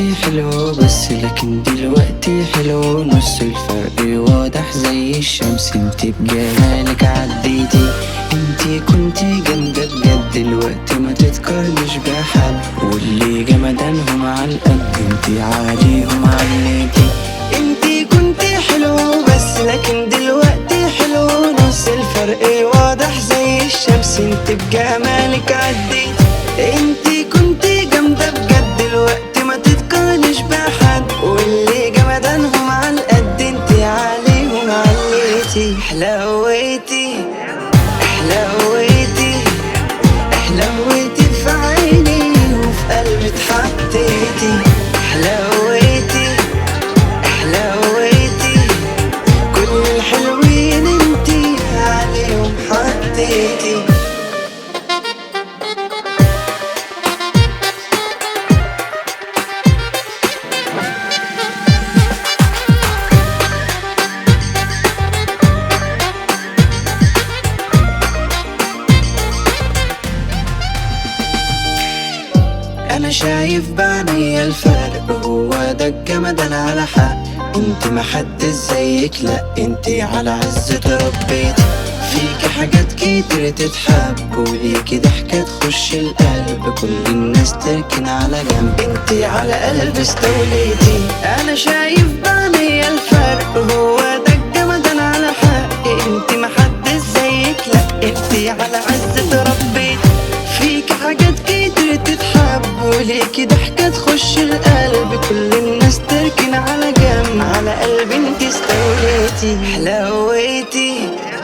كنتي حلوة بس لكن دلوقتي حلوة نص الفرق واضح زي الشمس انتي بجمالك عديتي انتي كنتي جامدة بجد دلوقتي ما تتقارنش بحد واللي جمدانهم على القد انتي عليهم عليتي انتي كنتي حلوة بس لكن دلوقتي حلوة نص الفرق واضح زي الشمس انتي بجمالك عديتي انتي كنتي جامدة بجد دلوقتي ما تتقارنش بحد واللي جمدانهم على القد انتي عليهم عليتي حلويتي حلويتي حلويتي في عيني وفي قلبي اتحطيتي حلويتي حلويتي كل الحلوين انتي عليهم حطيتي انا شايف بعيني الفرق هو ده الجمدان على حق انت ما حد زيك لا انت على عز تربيتي فيكي حاجات كتير تتحب وليكي ضحكة تخش القلب كل الناس تركن على جنب انت على قلب استوليتي انا شايف بعيني الفرق هو ده الجمدان على حق انت ما حد زيك لا انت على عز تربيتي فيك حاجات كتير تتحب وليكي ضحكة تخش القلب كل الناس تركن على جنب على قلبي انت استوليتي حلويتي